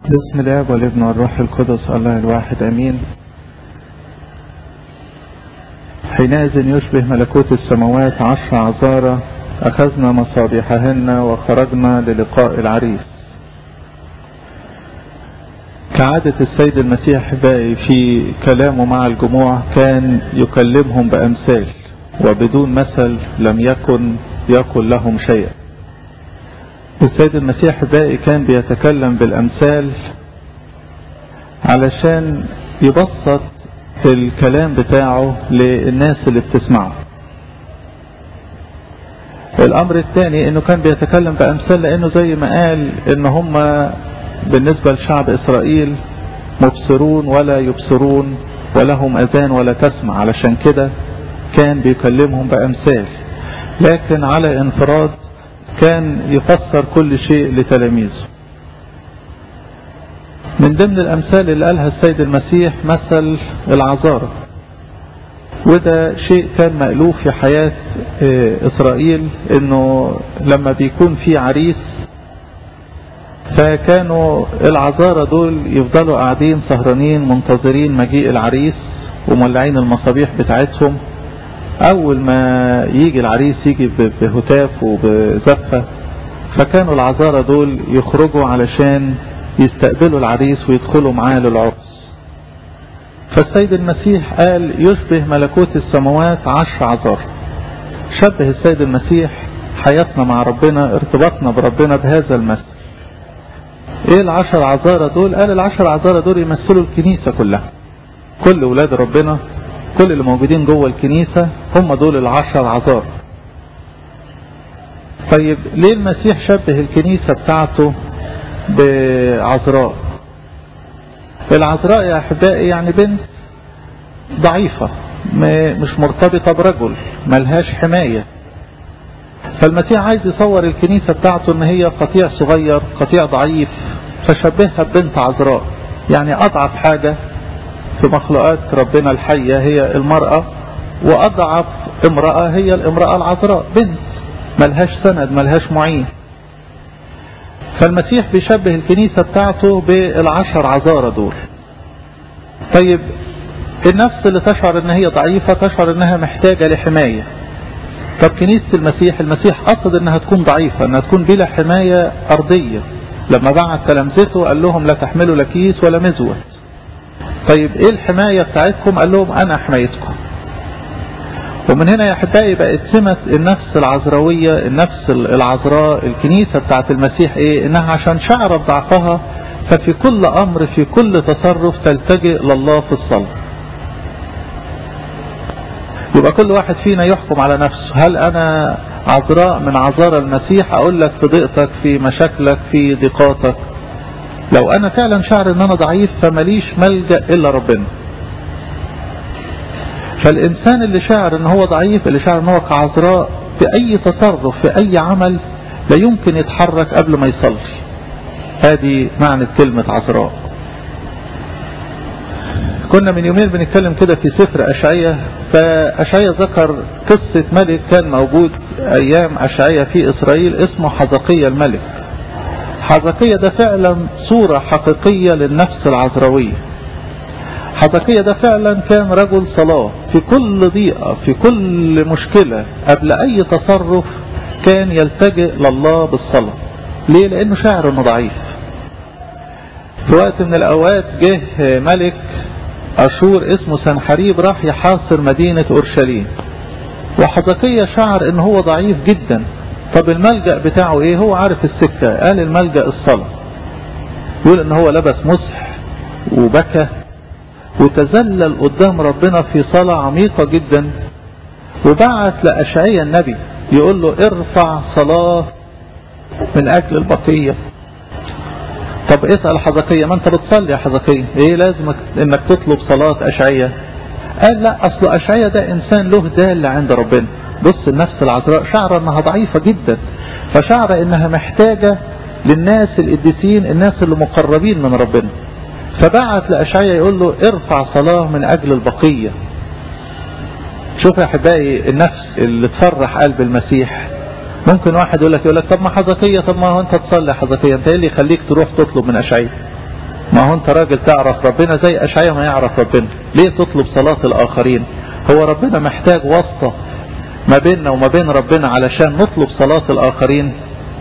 بسم الله والابن والروح القدس الله الواحد امين حينئذ يشبه ملكوت السماوات عشر عذارى اخذنا مصابيحهن وخرجنا للقاء العريس كعادة السيد المسيح باقي في كلامه مع الجموع كان يكلمهم بأمثال وبدون مثل لم يكن يقل لهم شيئا السيد المسيح باقي كان بيتكلم بالأمثال علشان يبسط الكلام بتاعه للناس اللي بتسمعه الأمر الثاني انه كان بيتكلم بأمثال لانه زي ما قال ان هم بالنسبة لشعب إسرائيل مبصرون ولا يبصرون ولهم أذان ولا تسمع علشان كده كان بيكلمهم بأمثال لكن على انفراد كان يفسر كل شيء لتلاميذه من ضمن الأمثال اللي قالها السيد المسيح مثل العذارة وده شيء كان مألوف في حياة إسرائيل إنه لما بيكون في عريس فكانوا العذارى دول يفضلوا قاعدين سهرانين منتظرين مجيء العريس ومولعين المصابيح بتاعتهم اول ما يجي العريس يجي بهتاف وبزفة فكانوا العذارى دول يخرجوا علشان يستقبلوا العريس ويدخلوا معاه للعرس فالسيد المسيح قال يشبه ملكوت السماوات عشر عذارى شبه السيد المسيح حياتنا مع ربنا ارتباطنا بربنا بهذا المثل ايه العشر عذارى دول قال العشر عذارى دول يمثلوا الكنيسة كلها كل ولاد ربنا كل اللي موجودين جوه الكنيسة هم دول العشر عذارى طيب ليه المسيح شبه الكنيسة بتاعته بعذراء العذراء يا احبائي يعني بنت ضعيفة مش مرتبطة برجل ملهاش حماية فالمسيح عايز يصور الكنيسة بتاعته ان هي قطيع صغير قطيع ضعيف فشبهها ببنت عذراء يعني اضعف حاجة في مخلوقات ربنا الحية هي المرأة واضعف امرأة هي الامرأة العذراء بنت ملهاش سند ملهاش معين فالمسيح بيشبه الكنيسة بتاعته بالعشر عذارى دول طيب النفس اللي تشعر ان هي ضعيفة تشعر انها محتاجة لحماية طب كنيسة المسيح المسيح قصد انها تكون ضعيفة انها تكون بلا حماية ارضية لما بعت تلامذته قال لهم لا تحملوا لا كيس ولا مزود طيب ايه الحماية بتاعتكم قال لهم انا حمايتكم ومن هنا يا احبائي بقت سمة النفس العذراوية النفس العذراء الكنيسة بتاعت المسيح ايه انها عشان شعر بضعفها ففي كل امر في كل تصرف تلتجئ لله في الصلاة يبقى كل واحد فينا يحكم على نفسه هل انا عذراء من عذارى المسيح اقول لك في ضيقتك في مشاكلك في ضيقاتك لو انا فعلا شعر ان انا ضعيف فمليش ملجأ الا ربنا فالانسان اللي شعر ان هو ضعيف اللي شعر ان هو كعذراء في اي تصرف في اي عمل لا يمكن يتحرك قبل ما يصلي هذه معنى كلمة عذراء كنا من يومين بنتكلم كده في سفر أشعية فأشعية ذكر قصة ملك كان موجود أيام أشعية في إسرائيل اسمه حزقية الملك حزقية ده فعلا صورة حقيقية للنفس العذراوية حزقية ده فعلا كان رجل صلاة في كل ضيقة في كل مشكلة قبل أي تصرف كان يلتجئ لله بالصلاة ليه لأنه شاعر أنه ضعيف في وقت من الأوقات جه ملك أشور اسمه سنحريب راح يحاصر مدينة أورشليم وحزقية شعر ان هو ضعيف جدا طب الملجأ بتاعه ايه هو عارف السكة قال الملجأ الصلاة يقول ان هو لبس مسح وبكى وتذلل قدام ربنا في صلاة عميقة جدا وبعت لأشعية النبي يقول له ارفع صلاة من أجل البقية طب اسأل حزقية ما انت بتصلي يا حزقية ايه لازم انك تطلب صلاة اشعية قال لا اصل اشعية ده انسان له دال عند ربنا بص النفس العذراء شعر انها ضعيفة جدا فشعر انها محتاجة للناس القديسين الناس اللي مقربين من ربنا فبعت لأشعية يقول له ارفع صلاة من اجل البقية شوف يا احبائي النفس اللي تفرح قلب المسيح ممكن واحد يقول لك يقول لك طب ما حزقية طب ما هو انت تصلي حزقية انت ايه اللي يخليك تروح تطلب من اشعية ما هو انت راجل تعرف ربنا زي اشعيا ما يعرف ربنا ليه تطلب صلاة الاخرين هو ربنا محتاج واسطة ما بيننا وما بين ربنا علشان نطلب صلاة الاخرين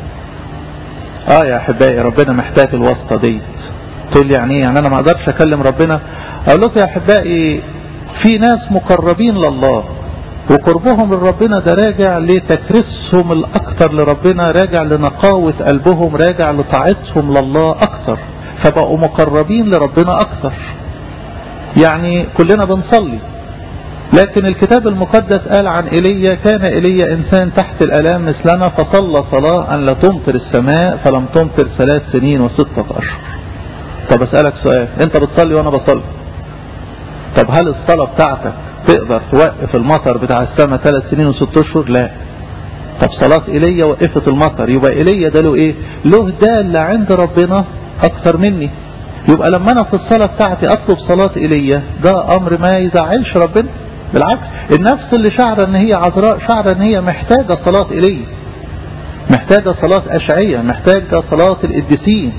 اه يا احبائي ربنا محتاج الواسطة دي تقول لي يعني ايه يعني انا ما اقدرش اكلم ربنا اقول لك يا احبائي في ناس مقربين لله وقربهم لربنا ده راجع لتكريسهم الاكثر لربنا راجع لنقاوة قلبهم راجع لطاعتهم لله اكثر فبقوا مقربين لربنا اكثر يعني كلنا بنصلي لكن الكتاب المقدس قال عن ايليا كان ايليا انسان تحت الالام مثلنا فصلى صلاة ان لا تمطر السماء فلم تمطر ثلاث سنين وستة اشهر طب اسألك سؤال انت بتصلي وانا بصلي طب هل الصلاة بتاعتك تقدر توقف المطر بتاع السماء ثلاث سنين وست اشهر لا طب صلاة ايليا وقفت المطر يبقى ايليا ده له ايه له دالة عند ربنا اكثر مني يبقى لما انا في الصلاة بتاعتي اطلب صلاة ايليا ده امر ما يزعلش ربنا بالعكس النفس اللي شعر ان هي عذراء شعر ان هي محتاجة صلاة ايليا محتاجة صلاة اشعية محتاجة صلاة القديسين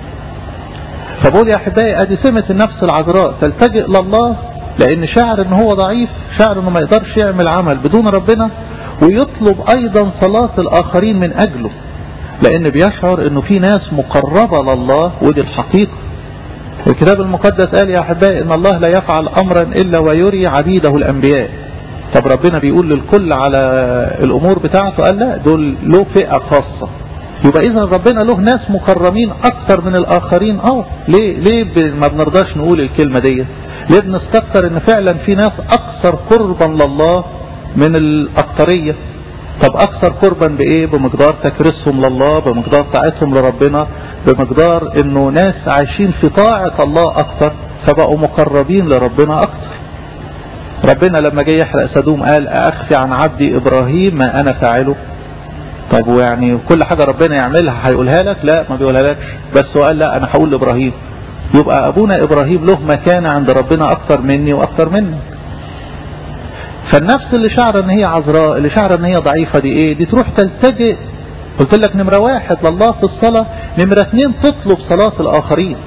فبقول يا احبائي ادي سمة النفس العذراء تلتجئ لله لان شعر ان هو ضعيف شعر انه ما يقدرش يعمل عمل بدون ربنا ويطلب ايضا صلاة الاخرين من اجله لان بيشعر انه في ناس مقربة لله ودي الحقيقة الكتاب المقدس قال يا احبائي ان الله لا يفعل امرا الا ويري عبيده الانبياء طب ربنا بيقول للكل على الامور بتاعته قال لا دول له فئة خاصة يبقى اذا ربنا له ناس مكرمين اكتر من الاخرين اه ليه ليه ما بنرضاش نقول الكلمة دي ليه بنستكتر ان فعلا في ناس اكثر قربا لله من الاكترية طب اكثر قربا بايه بمقدار تكريسهم لله بمقدار طاعتهم لربنا بمقدار انه ناس عايشين في طاعة الله اكثر فبقوا مقربين لربنا اكثر ربنا لما جه يحرق سدوم قال اخفي عن عبدي ابراهيم ما انا فاعله طب ويعني كل حاجة ربنا يعملها هيقولها لك لا ما بيقولها لكش بس هو قال لا انا هقول لابراهيم يبقى ابونا ابراهيم له مكانة عند ربنا اكثر مني واكثر منك فالنفس اللي شعر ان هي عذراء اللي شعر ان هي ضعيفة دي ايه دي تروح تلتجئ قلت لك نمرة واحد لله في الصلاة نمرة اثنين تطلب صلاة الاخرين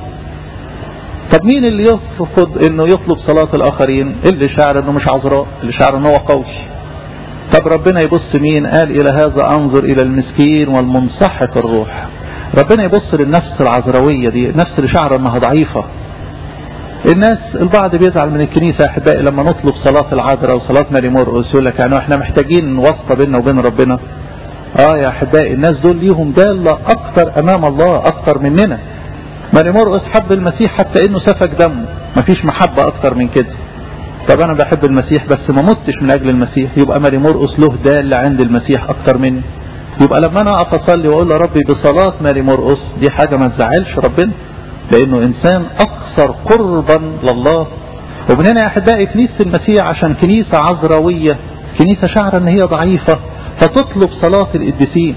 طب مين اللي يرفض انه يطلب صلاة الاخرين اللي شعر انه مش عذراء اللي شعر انه هو قوي طب ربنا يبص مين قال الى هذا انظر الى المسكين والمنصحة الروح ربنا يبص للنفس العذراوية دي النفس اللي شعر انها ضعيفة الناس البعض بيزعل من الكنيسة يا احبائي لما نطلب صلاة العذراء وصلاة ماري مرقس يقول لك يعني احنا محتاجين واسطة بيننا وبين ربنا اه يا احبائي الناس دول ليهم دالة اكتر امام الله اكتر مننا ماري مرقس حب المسيح حتى انه سفك دمه مفيش محبة اكتر من كده طب انا بحب المسيح بس ما متش من اجل المسيح يبقى ماري مرقس له دالة عند المسيح اكتر مني يبقى لما انا اقف اصلي واقول يا ربي بصلاة ماري مرقس دي حاجة ما تزعلش ربنا لانه انسان اكثر قربا لله ومن هنا يا احبائي كنيسة المسيح عشان كنيسة عذراوية كنيسة شعر ان هي ضعيفة فتطلب صلاة القديسين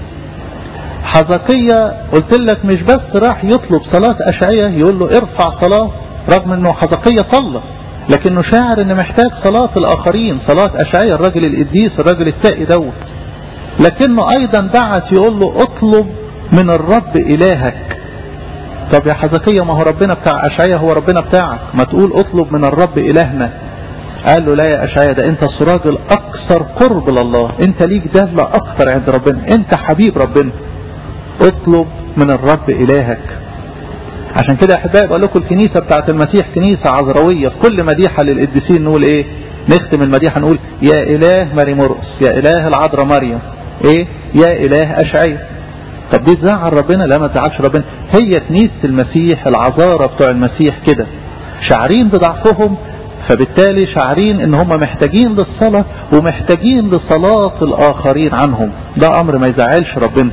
حزقية قلت لك مش بس راح يطلب صلاة اشعية يقول له ارفع صلاة رغم انه حزقية صلى لكنه شاعر ان محتاج صلاة الاخرين صلاة اشعية الراجل القديس الراجل التائي دوت لكنه ايضا بعت يقول له اطلب من الرب الهك طب يا حزقية ما هو ربنا بتاع اشعية هو ربنا بتاعك ما تقول اطلب من الرب الهنا قال له لا يا اشعية ده انت السراج الاكثر قرب لله انت ليك دالة اكثر عند ربنا انت حبيب ربنا اطلب من الرب الهك عشان كده يا احبائي بقول لكم الكنيسة بتاعت المسيح كنيسة عذراوية في كل مديحة للقديسين نقول ايه نختم المديحة نقول يا اله ماري مرقس يا اله العذراء مريم ايه يا اله اشعية طب دي تزعل ربنا لا ما تزعلش ربنا هي كنيسة المسيح العذارى بتوع المسيح كده شعرين بضعفهم فبالتالي شعرين ان هم محتاجين للصلاة ومحتاجين لصلاة الاخرين عنهم ده امر ما يزعلش ربنا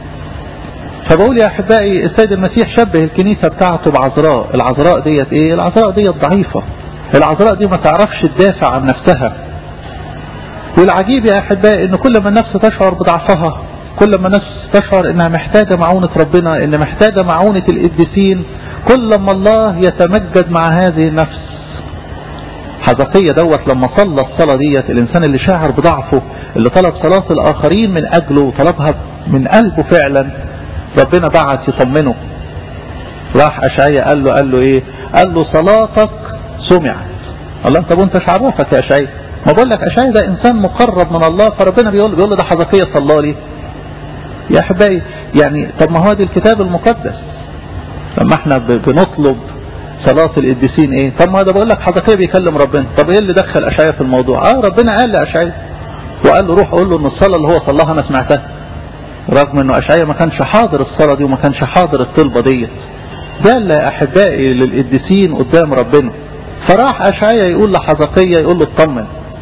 فبقول يا احبائي السيد المسيح شبه الكنيسة بتاعته بعذراء العذراء ديت ايه العذراء ديت ضعيفة العذراء دي ما تعرفش تدافع عن نفسها والعجيب يا احبائي ان كل ما النفس تشعر بضعفها كل ما النفس تشعر انها محتاجة معونة ربنا ان محتاجة معونة القديسين كل ما الله يتمجد مع هذه النفس حزقية دوت لما صلى الصلاة ديت الانسان اللي شاعر بضعفه اللي طلب صلاة الاخرين من اجله وطلبها من قلبه فعلا ربنا بعت يطمنه راح اشعيا قال له قال له ايه قال له صلاتك سمعت الله طب وانت ايش عرفك يا اشعيا ما بقول لك اشعيا ده انسان مقرب من الله فربنا بيقول بيقول له ده حزقية صلى لي يا احبائي يعني طب ما هو ده الكتاب المقدس لما احنا بنطلب صلاة القديسين ايه طب ما ده بقول لك حزقية بيكلم ربنا طب ايه اللي دخل اشعيا في الموضوع اه ربنا قال لاشعيا وقال له روح قول له ان الصلاة اللي هو صلاها انا سمعتها رغم انه اشعيا ما كانش حاضر الصلاة دي وما كانش حاضر الطلبة ديت دل يا احبائي للقديسين قدام ربنا فراح اشعيا يقول لحزقية يقول له اطمن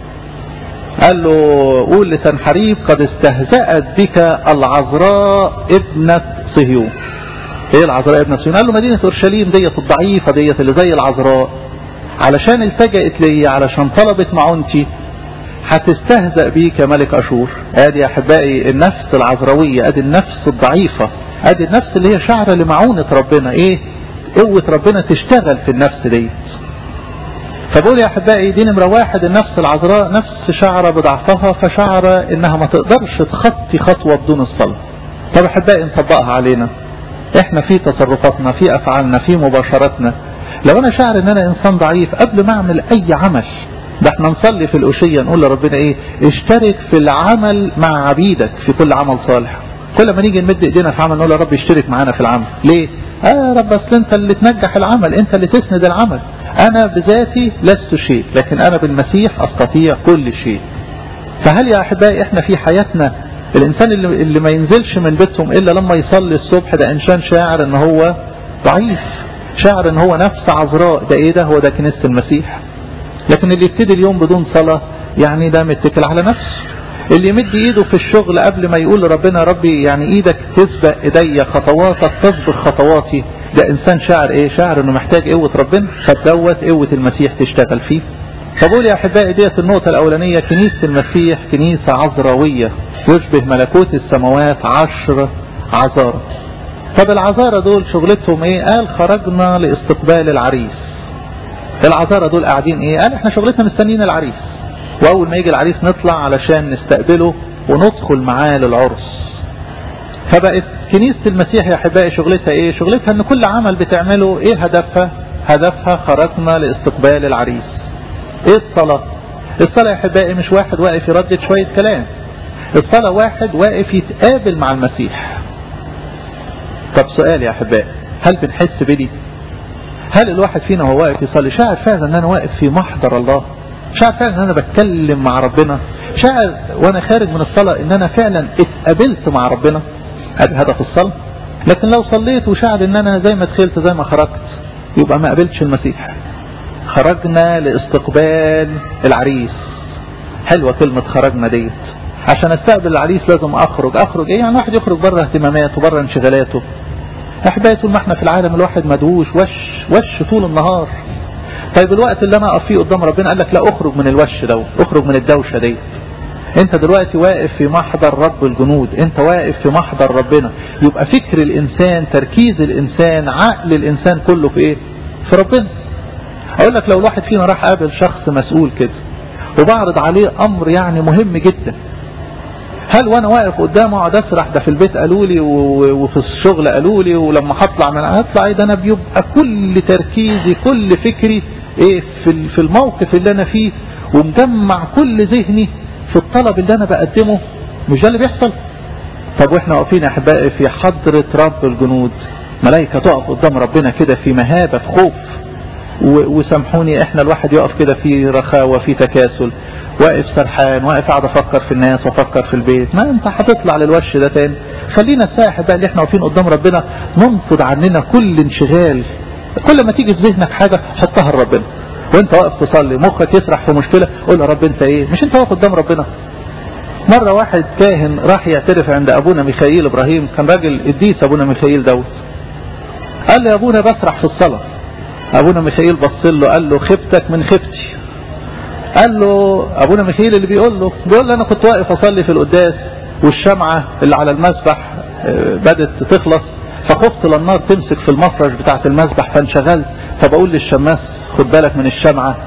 قال له قول لسنحريب قد استهزأت بك العذراء ابنة صهيون ايه العذراء ابنة صهيون قال له مدينة اورشليم ديت الضعيفة ديت اللي زي العذراء علشان التجأت لي علشان طلبت معونتي هتستهزأ بيك يا ملك أشور ادي يا احبائي النفس العذراوية ادي النفس الضعيفة ادي النفس اللي هي شعر لمعونة ربنا ايه قوة ربنا تشتغل في النفس ديت فبقول يا احبائي دي نمرة واحد النفس العذراء نفس شعرة بضعفها فشعرة انها ما تقدرش تخطي خطوة بدون الصلاة طب احبائي نطبقها علينا احنا في تصرفاتنا في افعالنا في مباشراتنا لو انا شاعر ان انا انسان ضعيف قبل ما اعمل اي عمل ده احنا نصلي في الأشية نقول لربنا ايه اشترك في العمل مع عبيدك في كل عمل صالح كل ما نيجي نمد ايدينا في عمل نقول يا رب اشترك معانا في العمل ليه اه يا رب اصل انت اللي تنجح العمل انت اللي تسند العمل انا بذاتي لست شيء لكن انا بالمسيح استطيع كل شيء فهل يا احبائي احنا في حياتنا الانسان اللي, اللي ما ينزلش من بيتهم الا لما يصلي الصبح ده انسان شاعر ان هو ضعيف شاعر ان هو نفس عذراء ده ايه ده هو ده كنيسة المسيح لكن اللي يبتدي اليوم بدون صلاة يعني ده متكل على نفسه اللي يمد ايده في الشغل قبل ما يقول لربنا ربي يعني ايدك تسبق ايديا خطواتك تسبق خطواتي ده انسان شاعر ايه شاعر انه محتاج قوة ربنا فدوت قوة المسيح تشتغل فيه فبقول يا احبائي ديت النقطة الاولانية كنيسة المسيح كنيسة عذراوية يشبه ملكوت السماوات عشر عذارة طب العذارة دول شغلتهم ايه قال خرجنا لاستقبال العريس العذارة دول قاعدين ايه قال احنا شغلتنا مستنيين العريس واول ما يجي العريس نطلع علشان نستقبله وندخل معاه للعرس فبقت كنيسة المسيح يا احبائي شغلتها ايه شغلتها ان كل عمل بتعمله ايه هدفها هدفها خرجنا لاستقبال العريس ايه الصلاة الصلاة يا احبائي مش واحد واقف يردد شوية كلام الصلاة واحد واقف يتقابل مع المسيح طب سؤال يا احبائي هل بنحس بدي هل الواحد فينا وهو واقف يصلي شاعر فعلا ان انا واقف في محضر الله شاعر فعلا ان انا بتكلم مع ربنا شاعر وانا خارج من الصلاة ان انا فعلا اتقابلت مع ربنا هذا هدف الصلاة لكن لو صليت وشاعر ان انا زي ما دخلت زي ما خرجت يبقى ما قابلتش المسيح خرجنا لاستقبال العريس حلوة كلمة خرجنا ديت عشان استقبل العريس لازم اخرج اخرج ايه يعني واحد يخرج بره اهتماماته بره انشغالاته احبائي طول ما احنا في العالم الواحد مدووش وش وش طول النهار طيب الوقت اللي انا اقف فيه قدام ربنا قال لك لا اخرج من الوش ده اخرج من الدوشة دي انت دلوقتي واقف في محضر رب الجنود انت واقف في محضر ربنا يبقى فكر الانسان تركيز الانسان عقل الانسان كله في ايه في ربنا اقول لك لو الواحد فينا راح قابل شخص مسؤول كده وبعرض عليه امر يعني مهم جدا هل وانا واقف قدامه اقعد اسرح ده في البيت قالوا لي وفي الشغل قالوا لي ولما هطلع من هطلع ايه ده انا بيبقى كل تركيزي كل فكري ايه في في الموقف اللي انا فيه ومجمع كل ذهني في الطلب اللي انا بقدمه مش ده اللي بيحصل طب واحنا واقفين يا احبائي في حضرة رب الجنود ملائكة تقف قدام ربنا كده في مهابة في خوف وسامحوني احنا الواحد يقف كده في رخاوة في تكاسل واقف سرحان واقف قاعد افكر في الناس وافكر في البيت ما انت هتطلع للوش ده تاني خلينا الساحة بقى اللي احنا واقفين قدام ربنا ننفض عننا كل انشغال كل ما تيجي في ذهنك حاجة حطها لربنا وانت واقف تصلي مخك يسرح في مشكلة قول يا رب انت ايه مش انت واقف قدام ربنا مرة واحد كاهن راح يعترف عند ابونا ميخائيل ابراهيم كان راجل قديس ابونا ميخائيل دوت قال له يا ابونا بسرح في الصلاة ابونا ميخائيل بص له قال له خبتك من خبتي قال له ابونا ميخائيل اللي بيقول له بيقول له انا كنت واقف اصلي في القداس والشمعة اللي على المسبح بدت تخلص فخفت للنار تمسك في المفرش بتاعت المسبح فانشغلت فبقول للشماس خد بالك من الشمعة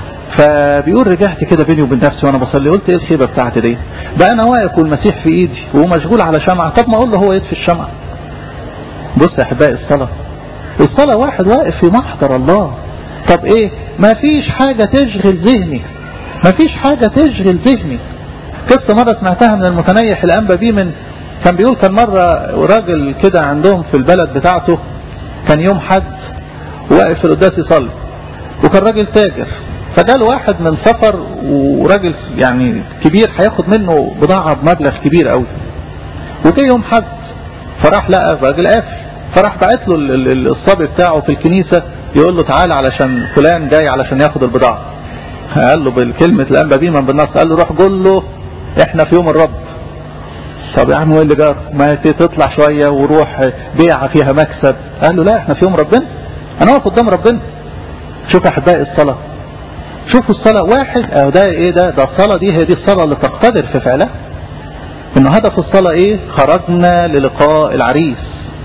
فبيقول رجعت كده بيني وبين نفسي وانا بصلي قلت ايه الخيبة بتاعتي دي بقى انا واقف والمسيح في ايدي ومشغول على شمعة طب ما اقول له هو يطفي الشمعة بص يا احبائي الصلاة الصلاة واحد واقف في محضر الله طب ايه ما فيش حاجة تشغل ذهني ما فيش حاجة تشغل ذهني قصة مرة سمعتها من المتنيح الأنبا بيه من كان بيقول كان مرة راجل كده عندهم في البلد بتاعته كان يوم حد واقف في القداس يصلي وكان راجل تاجر فجاله واحد من سفر وراجل يعني كبير هياخد منه بضاعة بمبلغ كبير قوي وجه يوم حد فراح لقى الراجل قافل فراح بعت له الصبي بتاعه في الكنيسة يقول له تعالى علشان فلان جاي علشان ياخد البضاعة قال له بالكلمة الأنبا بيما بالنص قال له روح قول له احنا في يوم الرب طب يا عم ايه اللي جار ما تطلع شوية وروح بيعة فيها مكسب قال له لا احنا في يوم ربنا انا واقف قدام ربنا شوف احبائي الصلاة شوفوا الصلاة واحد اه ده ايه ده ده الصلاة دي هي دي الصلاة اللي تقتدر في فعلها انه هدف الصلاة ايه خرجنا للقاء العريس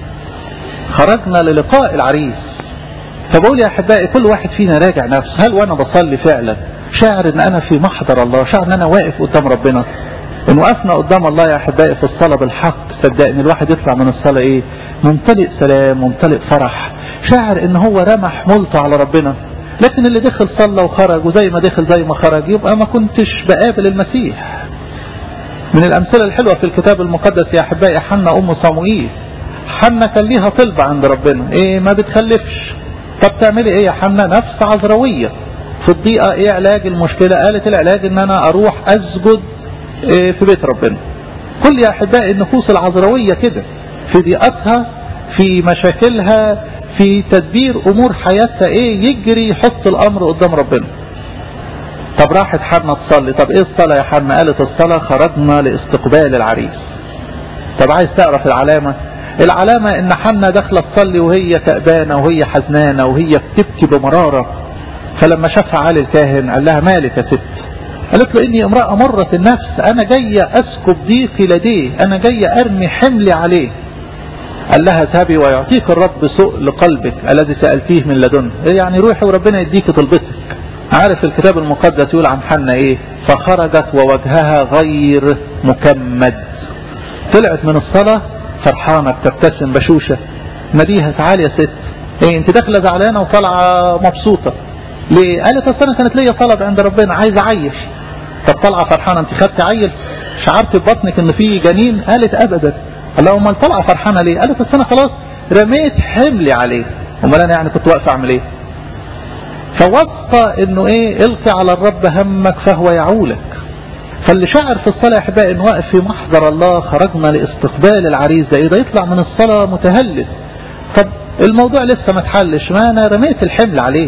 خرجنا للقاء العريس فبقول يا احبائي كل واحد فينا راجع نفسه هل وانا بصلي فعلا شاعر ان انا في محضر الله شاعر ان انا واقف قدام ربنا ان وقفنا قدام الله يا احبائي في الصلاة بالحق صدقني الواحد يطلع من الصلاة ايه ممتلئ سلام ممتلئ فرح شاعر ان هو رمح ملته على ربنا لكن اللي دخل صلى وخرج وزي ما دخل زي ما خرج يبقى ما كنتش بقابل المسيح من الامثلة الحلوة في الكتاب المقدس يا احبائي حنا ام صموئيل حنا كان ليها طلبة عند ربنا ايه ما بتخلفش طب تعملي ايه يا حنا نفس عذروية في الضيقة ايه علاج المشكلة قالت العلاج ان انا اروح اسجد ايه في بيت ربنا كل يا احبائي النفوس العذروية كده في ضيقتها في مشاكلها في تدبير امور حياتها ايه يجري يحط الامر قدام ربنا طب راحت حنا تصلي طب ايه الصلاة يا حنا قالت الصلاة خرجنا لاستقبال العريس طب عايز تعرف العلامة العلامة ان حنا داخلة تصلي وهي تأبانة وهي حزنانة وهي بتبكي بمرارة فلما شافها علي الكاهن قال لها مالك يا ست قالت له اني امرأة مرة النفس انا جاية اسكب ضيقي لديه انا جاية ارمي حملي عليه قال لها اذهبي ويعطيك الرب سؤل قلبك الذي سألتيه من لدنه يعني روحي وربنا يديك طلبتك عارف الكتاب المقدس يقول عن حنا ايه فخرجت ووجهها غير مكمد طلعت من الصلاة فرحانة بتبتسم بشوشة ناديها تعالي يا ست ايه انت داخلة زعلانة وطالعة مبسوطة ليه قالت اصل انا كانت ليا طلب عند ربنا عايز اعيش طب طالعة فرحانة انت خدت عيل شعرت ببطنك ان في جنين قالت ابدا قال لها امال طالعة فرحانة ليه قالت اصل انا خلاص رميت حملي عليه امال انا يعني كنت واقفة اعمل ايه فوصى انه ايه القي على الرب همك فهو يعولك فاللي شعر في الصلاة يا احبائي انه واقف في محضر الله خرجنا لاستقبال العريس ده ايه ده يطلع من الصلاة متهلل طب الموضوع لسه ما اتحلش ما انا رميت الحمل عليه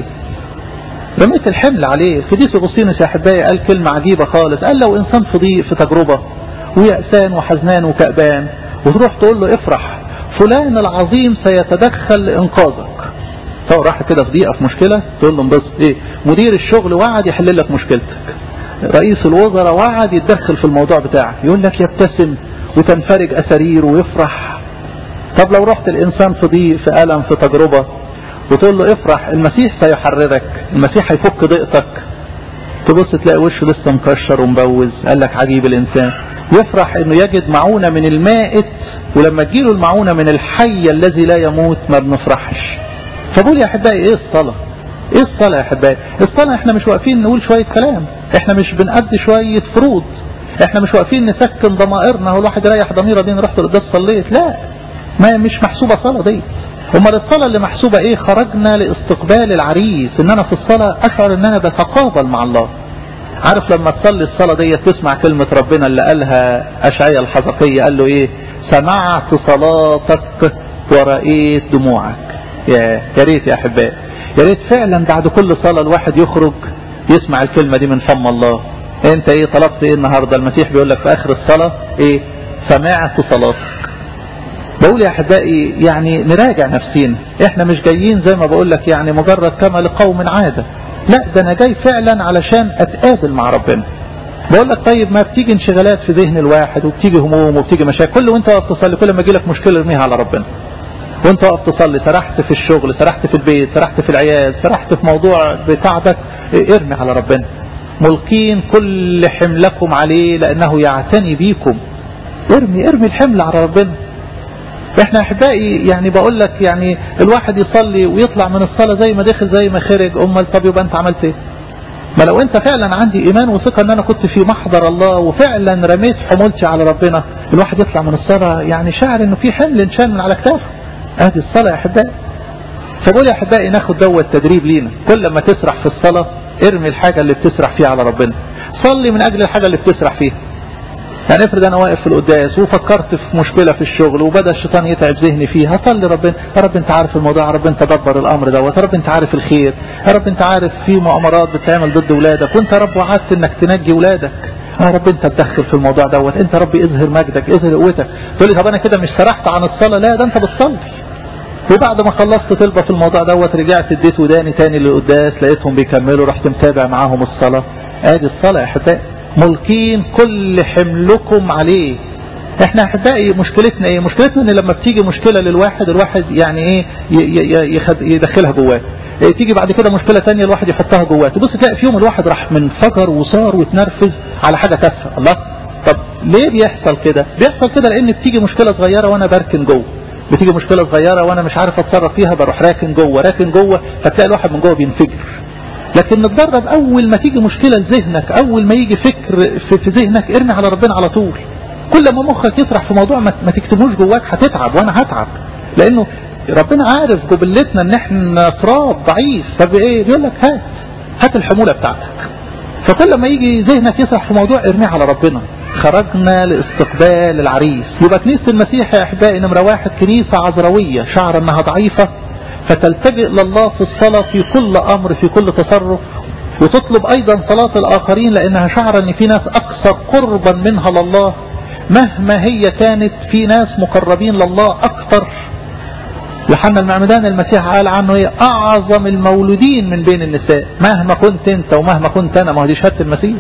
رميت الحمل عليه قديس اغسطينوس يا احبائي قال كلمة عجيبة خالص قال لو انسان في ضيق في تجربة ويأسان وحزنان وكأبان وتروح تقول له افرح فلان العظيم سيتدخل لانقاذك سواء راح كده في ضيقه في مشكلة تقول له انبسط ايه مدير الشغل وعد يحل لك مشكلتك رئيس الوزراء وعد يتدخل في الموضوع بتاعك يقول لك يبتسم وتنفرج اسارير ويفرح طب لو رحت الانسان في ضيق في الم في تجربة وتقول له افرح المسيح سيحررك المسيح هيفك ضيقتك تبص تلاقي وشه لسه مكشر ومبوز قال لك عجيب الانسان يفرح انه يجد معونة من المائت ولما تجيله المعونة من الحي الذي لا يموت ما بنفرحش فبقول يا احبائي ايه الصلاة ايه الصلاة يا احبائي الصلاة احنا مش واقفين نقول شوية كلام احنا مش بنأدي شوية فروض احنا مش واقفين نسكن ضمائرنا والواحد يريح ضميره دي رحت القداس صليت لا ما مش محسوبة صلاة دي امال الصلاة اللي محسوبة ايه خرجنا لاستقبال العريس ان انا في الصلاة اشعر ان انا بتقابل مع الله عارف لما تصلي الصلاة دي تسمع كلمة ربنا اللي قالها اشعيا الحزقية قال له ايه سمعت صلاتك ورأيت دموعك يا يا ريت يا احبائي يا ريت فعلا بعد كل صلاة الواحد يخرج يسمع الكلمة دي من فم الله انت ايه طلبت ايه النهاردة المسيح بيقول لك في اخر الصلاة ايه سمعت صلاتك بقول يا احبائي يعني نراجع نفسينا احنا مش جايين زي ما بقول لك يعني مجرد كما لقوم عادة لا ده انا جاي فعلا علشان اتقابل مع ربنا بقول لك طيب ما بتيجي انشغالات في ذهن الواحد وبتيجي هموم وبتيجي مشاكل كل وانت واقف تصلي كل ما يجي لك مشكله ارميها على ربنا وانت واقف تصلي سرحت في الشغل سرحت في البيت سرحت في العيال سرحت في موضوع بتاعتك ارمي على ربنا ملقين كل حملكم عليه لانه يعتني بيكم ارمي ارمي الحمل على ربنا احنا احبائي يعني بقول لك يعني الواحد يصلي ويطلع من الصلاة زي ما دخل زي ما خرج امال طب يبقى انت عملت ايه ما لو انت فعلا عندي ايمان وثقة ان انا كنت في محضر الله وفعلا رميت حمولتي على ربنا الواحد يطلع من الصلاة يعني شاعر انه في حمل انشال من على كتافه ادي الصلاة يا احبائي فبقول يا احبائي ناخد دوت تدريب لينا كل ما تسرح في الصلاة ارمي الحاجة اللي بتسرح فيها على ربنا صلي من اجل الحاجة اللي بتسرح فيها يعني افرض انا واقف في القداس وفكرت في مشكلة في الشغل وبدأ الشيطان يتعب ذهني فيها هصلي ربنا يا رب انت عارف الموضوع يا رب انت دبر الامر دوت يا رب انت عارف الخير يا رب انت عارف في مؤامرات بتتعمل ضد ولادك وانت يا رب وعدت انك تنجي ولادك يا رب انت تدخل في الموضوع دوت انت رب اظهر مجدك اظهر قوتك تقول لي طب انا كده مش سرحت عن الصلاة لا ده انت بتصلي وبعد ما خلصت طلبة في الموضوع دوت رجعت اديت وداني تاني للقداس لقيتهم بيكملوا رحت متابع معاهم الصلاة ادي الصلاة يا احبائي ملقين كل حملكم عليه احنا احبائي مشكلتنا ايه مشكلتنا ان لما بتيجي مشكلة للواحد الواحد يعني ايه يدخلها جواه ايه تيجي بعد كده مشكلة تانية الواحد يحطها جواه تبص تلاقي في يوم الواحد راح منفجر وصار وتنرفز على حاجة تافهه الله طب ليه بيحصل كده بيحصل كده لان بتيجي مشكلة صغيرة وانا بركن جوه بتيجي مشكلة صغيرة وانا مش عارف اتصرف فيها بروح راكن جوه راكن جوه فتلاقي الواحد من جوه بينفجر لكن نتدرب اول ما تيجي مشكلة لذهنك اول ما يجي فكر في, في ذهنك ارمي على ربنا على طول كل ما مخك يسرح في موضوع ما تكتبوش جواك هتتعب وانا هتعب لانه ربنا عارف جبلتنا ان احنا تراب ضعيف طب ايه بيقول لك هات هات الحمولة بتاعتك فكل ما يجي ذهنك يسرح في موضوع ارميه على ربنا خرجنا لاستقبال العريس يبقى كنيسة المسيح يا احبائي نمرة واحد كنيسة عذروية شعر انها ضعيفة فتلتجئ لله في الصلاة في كل امر في كل تصرف وتطلب ايضا صلاة الاخرين لانها شعر ان في ناس اكثر قربا منها لله مهما هي كانت في ناس مقربين لله اكثر يوحنا المعمدان المسيح قال عنه هي اعظم المولودين من بين النساء مهما كنت انت ومهما كنت انا ما هو دي شهاده المسيح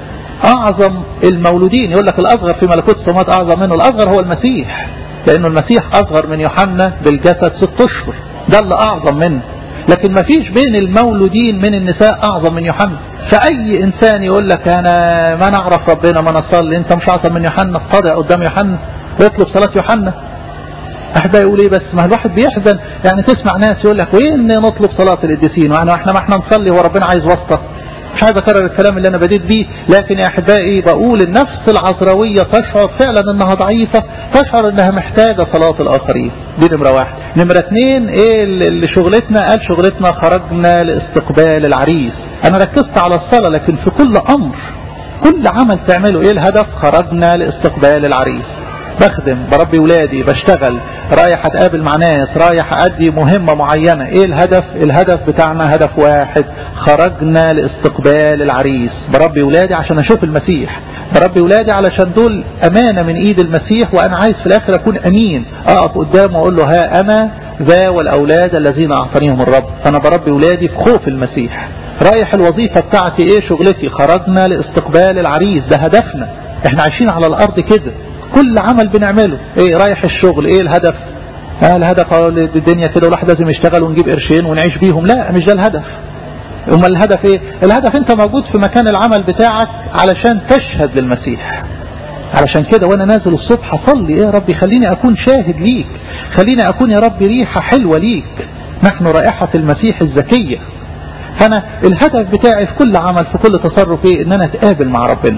اعظم المولودين يقول لك الاصغر في ملكوت السماوات اعظم منه الاصغر هو المسيح لانه المسيح اصغر من يوحنا بالجسد ست اشهر ده اللي اعظم منه لكن ما فيش بين المولودين من النساء اعظم من يوحنا فاي انسان يقول لك انا ما نعرف ربنا ما نصلي انت مش اعظم من يوحنا اتضع قدام يوحنا واطلب صلاه يوحنا احبائي يقول ايه بس ما الواحد بيحزن يعني تسمع ناس يقول لك وين نطلب صلاة القديسين واحنا احنا ما احنا نصلي وربنا عايز واسطة مش عايز اكرر الكلام اللي انا بديت بيه لكن يا احبائي بقول النفس العذراوية تشعر فعلا انها ضعيفة تشعر انها محتاجة صلاة الاخرين دي نمرة واحد نمرة اثنين ايه اللي شغلتنا قال شغلتنا خرجنا لاستقبال العريس انا ركزت على الصلاة لكن في كل امر كل عمل تعمله ايه الهدف خرجنا لاستقبال العريس بخدم بربي ولادي بشتغل رايح اتقابل مع ناس رايح ادي مهمة معينة ايه الهدف الهدف بتاعنا هدف واحد خرجنا لاستقبال العريس بربي ولادي عشان اشوف المسيح بربي ولادي علشان دول امانة من ايد المسيح وانا عايز في الاخر اكون امين اقف قدامه واقول له ها انا ذا والاولاد الذين اعطانيهم الرب فانا بربي ولادي في خوف المسيح رايح الوظيفة بتاعتي ايه شغلتي خرجنا لاستقبال العريس ده هدفنا احنا عايشين على الارض كده كل عمل بنعمله ايه رايح الشغل ايه الهدف آه الهدف الدنيا كده والواحد لازم يشتغل ونجيب قرشين ونعيش بيهم لا مش ده الهدف امال الهدف ايه الهدف انت موجود في مكان العمل بتاعك علشان تشهد للمسيح علشان كده وانا نازل الصبح اصلي ايه يا ربي خليني اكون شاهد ليك خليني اكون يا ربي ريحة حلوة ليك نحن رائحة المسيح الزكية فانا الهدف بتاعي في كل عمل في كل تصرف ايه ان انا اتقابل مع ربنا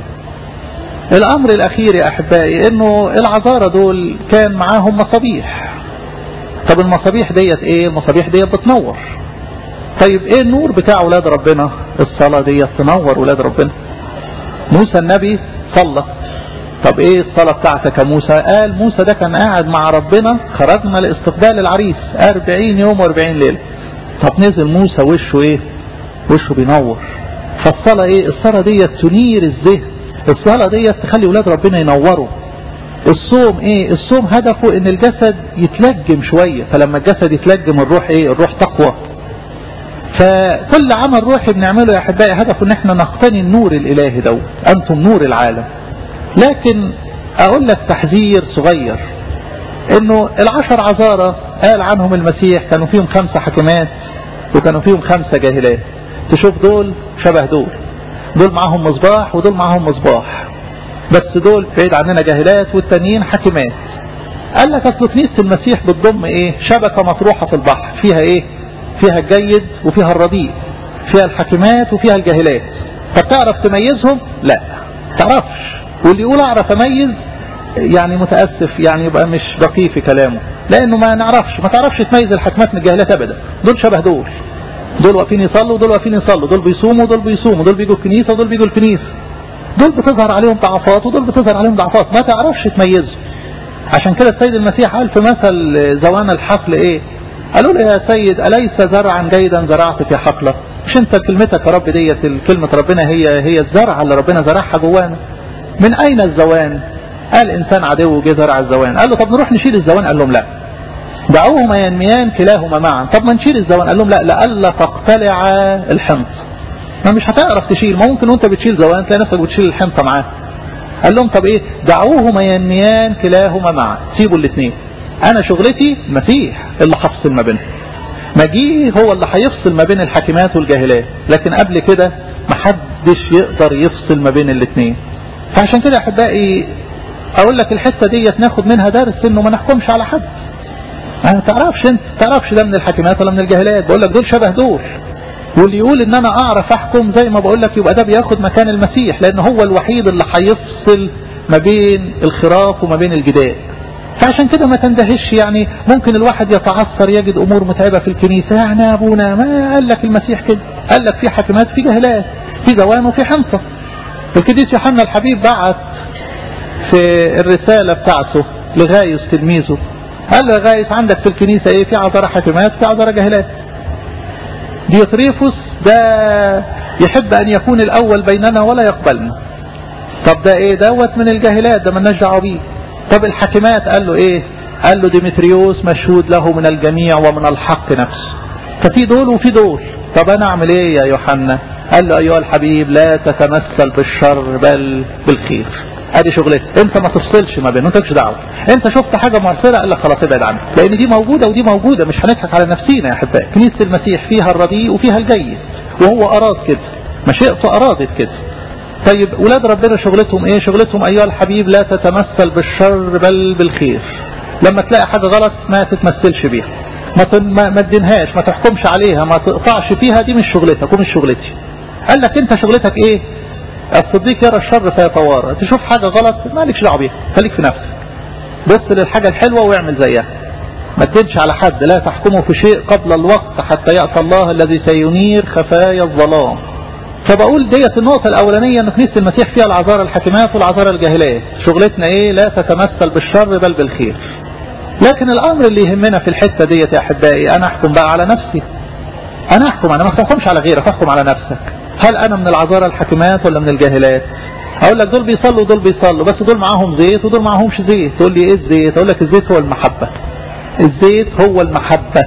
الامر الاخير يا احبائي انه العذارى دول كان معاهم مصابيح طب المصابيح ديت ايه المصابيح ديت بتنور طيب ايه النور بتاع اولاد ربنا الصلاة ديت تنور اولاد ربنا موسى النبي صلى طب ايه الصلاة بتاعتك يا موسى قال موسى ده كان قاعد مع ربنا خرجنا لاستقبال العريس 40 يوم و40 ليلة طب نزل موسى وشه ايه وشه بينور فالصلاة ايه الصلاة ديت تنير الذهن الصلاة ديت تخلي ولاد ربنا ينوروا الصوم ايه الصوم هدفه ان الجسد يتلجم شوية فلما الجسد يتلجم الروح ايه الروح تقوى فكل عمل روحي بنعمله يا احبائي هدفه ان احنا نقتني النور الالهي دو انتم نور العالم لكن اقول لك تحذير صغير انه العشر عذارى قال عنهم المسيح كانوا فيهم خمسة حكمات وكانوا فيهم خمسة جاهلات تشوف دول شبه دول دول معاهم مصباح ودول معاهم مصباح بس دول بعيد عننا جاهلات والتانيين حكمات قال لك اصل كنيسة المسيح بتضم ايه شبكة مطروحة في البحر فيها ايه فيها الجيد وفيها الرديء فيها الحكمات وفيها الجاهلات فتعرف تميزهم لا تعرفش واللي يقول اعرف اميز يعني متأسف يعني يبقى مش دقيق في كلامه لانه ما نعرفش ما تعرفش تميز الحكمات من الجاهلات ابدا دول شبه دول دول واقفين يصلوا ودول واقفين يصلوا دول بيصوموا ودول بيصوموا دول بيجوا الكنيسه ودول بيجوا الكنيسه دول بتظهر عليهم ضعفات ودول بتظهر عليهم ضعفات ما تعرفش تميزهم عشان كده السيد المسيح قال في مثل زوان الحقل ايه قالوا له يا سيد أليس زرعا جيدا زرعت في حقلة مش انت كلمتك يا رب ديت كلمة ربنا هي هي الزرعة اللي ربنا زرعها جوانا من اين الزوان قال انسان عدو جه زرع الزوان قال له طب نروح نشيل الزوان قال لهم لا دعوهما ينميان كلاهما معا طب ما نشيل الزوان قال لهم لا لألا تقتلع الحنط ما مش هتعرف تشيل ما ممكن وانت بتشيل زوان تلاقي نفسك بتشيل الحنطة معاه قال لهم طب ايه دعوهما ينميان كلاهما معا سيبوا الاثنين انا شغلتي المسيح اللي هفصل ما بينهم مجيء هو اللي هيفصل ما بين الحاكمات والجاهلات لكن قبل كده محدش يقدر يفصل ما بين الاثنين فعشان كده احبائي اقول لك الحته ديت ناخد منها درس انه ما نحكمش على حد ما تعرفش انت تعرفش ده من الحاكمات ولا من الجاهلات بقول لك دول شبه دول واللي يقول ان انا اعرف احكم زي ما بقول لك يبقى ده بياخد مكان المسيح لان هو الوحيد اللي هيفصل ما بين الخراف وما بين الجدال فعشان كده ما تندهش يعني ممكن الواحد يتعثر يجد امور متعبة في الكنيسة يعني يا ابونا ما قال لك المسيح كده قال لك في حاكمات في جهلات في زوان وفي حنطة القديس يوحنا الحبيب بعت في الرسالة بتاعته لغايس تلميذه قال له غايس عندك في الكنيسة ايه في عذارى حاكمات في عذارى جهلات ديوتريفوس ده يحب ان يكون الاول بيننا ولا يقبلنا طب ده ايه دوت من الجاهلات ده مالناش دعوه بيه طب الحاكمات قال له ايه قال له ديمتريوس مشهود له من الجميع ومن الحق نفسه ففي دول وفي دول طب انا اعمل ايه يا يوحنا قال له ايها الحبيب لا تتمثل بالشر بل بالخير ادي شغلتك انت ما تفصلش ما بينهم انت دعوه انت شفت حاجه معصره قال لك خلاص ابعد عنها لان دي موجوده ودي موجوده مش هنضحك على نفسينا يا احبائي كنيسه المسيح فيها الرديء وفيها الجيد وهو اراد كده مشيئته ارادت كده طيب ولاد ربنا شغلتهم ايه شغلتهم ايها الحبيب لا تتمثل بالشر بل بالخير لما تلاقي حاجه غلط ما تتمثلش بيها ما ما تدينهاش ما تحكمش عليها ما تقطعش فيها دي مش شغلتك ومش شغلتي قال لك انت شغلتك ايه الصديق يرى الشر فيتوارى تشوف حاجة غلط مالكش دعوه بيها خليك في نفسك بص للحاجة الحلوة واعمل زيها ما تدينش على حد لا تحكمه في شيء قبل الوقت حتى يأتي الله الذي سينير خفايا الظلام فبقول ديت النقطة الأولانية أن كنيسة المسيح فيها العذارى الحاكمات والعذارى الجاهلات شغلتنا إيه لا تتمثل بالشر بل بالخير لكن الأمر اللي يهمنا في الحتة ديت يا أحبائي أنا أحكم بقى على نفسي أنا أحكم أنا ما تحكمش على غيرك أحكم على نفسك هل انا من العذارى الحاكمات ولا من الجاهلات اقول لك دول بيصلوا ودول بيصلوا بس دول معاهم زيت ودول معاهمش زيت تقول لي ايه الزيت اقول لك الزيت هو المحبة الزيت هو المحبة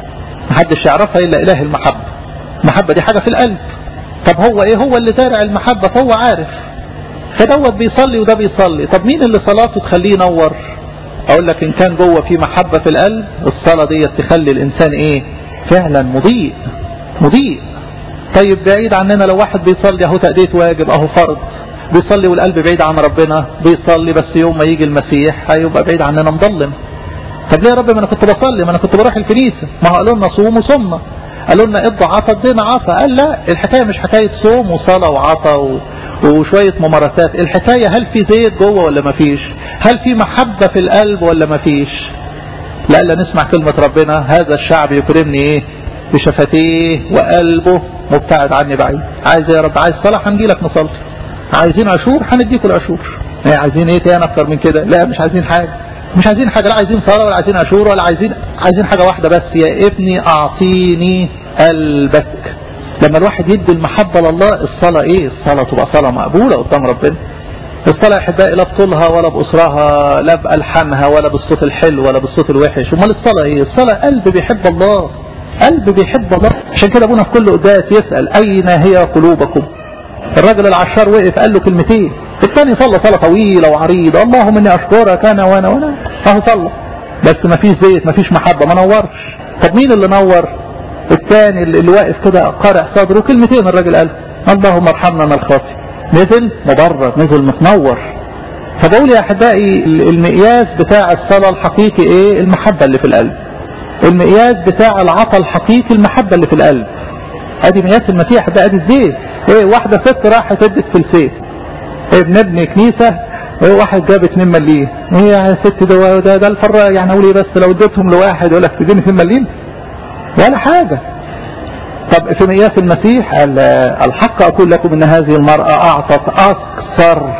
محدش يعرفها الا اله المحبة المحبة دي حاجة في القلب طب هو ايه هو اللي زارع المحبة فهو عارف فدوت بيصلي وده بيصلي طب مين اللي صلاته تخليه ينور اقول لك ان كان جوه في محبة في القلب الصلاة دي تخلي الانسان ايه فعلا مضيء مضيء طيب بعيد عننا لو واحد بيصلي اهو تأدية واجب اهو فرض بيصلي والقلب بعيد عن ربنا بيصلي بس يوم ما يجي المسيح هيبقى بعيد عننا مظلم طب ليه يا رب ما انا كنت بصلي ما انا كنت بروح الكنيسة ما هو قالوا لنا صوم وصمنا قالوا لنا ادوا عطا ادينا عطا قال لا الحكاية مش حكاية صوم وصلاة وعطا و... وشوية ممارسات الحكاية هل في زيت جوه ولا ما فيش هل في محبة في القلب ولا ما فيش لا لا نسمع كلمة ربنا هذا الشعب يكرمني ايه بشفتيه وقلبه مبتعد عني بعيد عايز يا رب عايز صلاة هنجي لك نصلي عايزين عشور هنديكوا العشور ايه عايزين ايه تاني اكتر من كده لا مش عايزين حاجة مش عايزين حاجة لا عايزين صلاة ولا عايزين عشور ولا عايزين عايزين حاجة واحدة بس يا ابني اعطيني قلبك لما الواحد يدي المحبة لله الصلاة ايه الصلاة تبقى صلاة مقبولة قدام ربنا الصلاة يا احبائي لا بطولها ولا بأسرها لا بألحانها ولا بالصوت الحلو ولا بالصوت الوحش امال الصلاة ايه الصلاة قلب بيحب الله قلب بيحب الله عشان كده ابونا في كل قداس يسأل اين هي قلوبكم الراجل العشار وقف قال له كلمتين الثاني صلى صلاة طويلة وعريضة اللهم اني اشكرك انا وانا وانا اهو صلى بس ما فيش زيت ما فيش محبة ما نورش طب مين اللي نور الثاني اللي واقف كده قارع صدره كلمتين الراجل قال اللهم ارحمنا من الخاطئ نزل مبرر نزل متنور فبقول يا احبائي المقياس بتاع الصلاة الحقيقي ايه المحبة اللي في القلب المقياس بتاع العطا الحقيقي المحبة اللي في القلب ادي مقياس المسيح ده ادي الزيت ايه واحدة ست راحت ادت فلسين ايه بنبني كنيسة ايه واحد جاب 2 مليم ايه يا ست ده ده, ده الفرة يعني اقول ايه بس لو اديتهم لواحد يقول لك تديني 2 مليم ولا حاجة طب في مقياس المسيح الحق اقول لكم ان هذه المرأة اعطت اكثر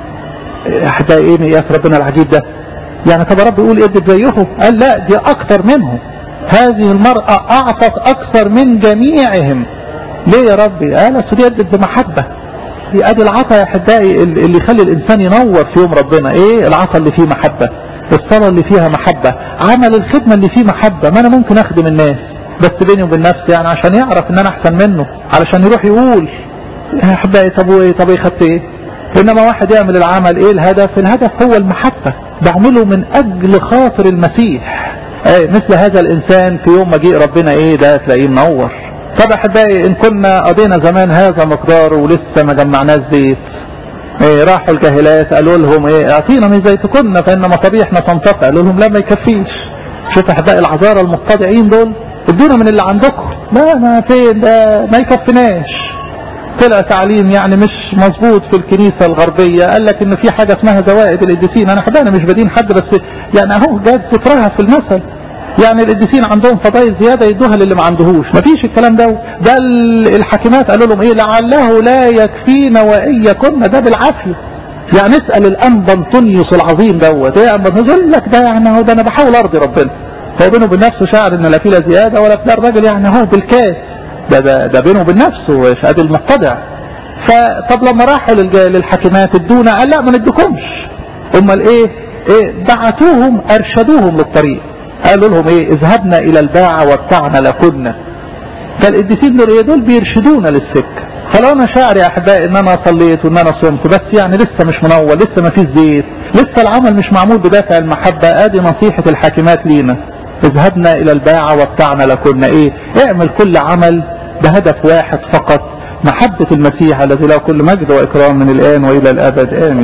احدى ايه مقياس ربنا العجيب ده يعني طب رب يقول ادت زيهم قال لا دي اكثر منهم هذه المرأة اعطت اكثر من جميعهم ليه يا ربي قال اصل دي ادت بمحبة دي ادي العطا يا احبائي اللي يخلي الانسان ينور في يوم ربنا ايه العطا اللي فيه محبة الصلاة اللي فيها محبة عمل الخدمة اللي فيه محبة ما انا ممكن اخدم الناس بس بيني وبين نفسي يعني عشان يعرف ان انا احسن منه علشان يروح يقول يا احبائي طب وايه طب ايه خدت ايه انما واحد يعمل العمل ايه الهدف الهدف هو المحبة بعمله من اجل خاطر المسيح ايه مثل هذا الانسان في يوم مجيء ربنا ايه ده تلاقيه منور طب احبائي ان كنا قضينا زمان هذا مقداره ولسه ما جمعناش زيت ايه راحوا الجاهلات قالوا لهم ايه اعطينا من زيتكن فان مصابيحنا تنطفئ قالوا لهم لا ما يكفيش شوف احبائي العذارى المقتدعين دول ادونا من اللي عندكم لا ما فين ده ما يكفناش طلع تعليم يعني مش مظبوط في الكنيسة الغربية قال لك ان في حاجة اسمها زوائد القديسين انا حبانا مش بدين حد بس يعني اهو جاد ذكرها في المثل يعني القديسين عندهم فضائل زيادة يدوها للي ما عندهوش مفيش الكلام ده ده الحاكمات قالوا لهم ايه لعله لا يكفينا وان كنا ده بالعافية يعني اسأل الانبا انطونيوس العظيم دوت ايه انبا يقول لك ده يعني هو ده انا بحاول ارضي ربنا هو بينه وبين نفسه شعر ان لا في لا زيادة ولا في الراجل يعني هو بالكاس ده ده, ده بينه وبين نفسه ادي المقتدع فطب لما راحوا للحاكمات ادونا قال لا ما ندكمش امال ايه ايه بعتوهم ارشدوهم للطريق قالوا لهم ايه اذهبنا الى الباعة وابتعنا لكنا فالقديسين دول ايه دول بيرشدونا للسكة فلو انا شاعر يا احبائي ان انا صليت وان انا صمت بس يعني لسه مش منور لسه ما فيش زيت لسه العمل مش معمول بدافع المحبة ادي نصيحة الحاكمات لينا اذهبنا الى الباعة وابتعنا لكنا ايه اعمل كل عمل بهدف واحد فقط محبة المسيح الذي له كل مجد واكرام من الان والى الابد امين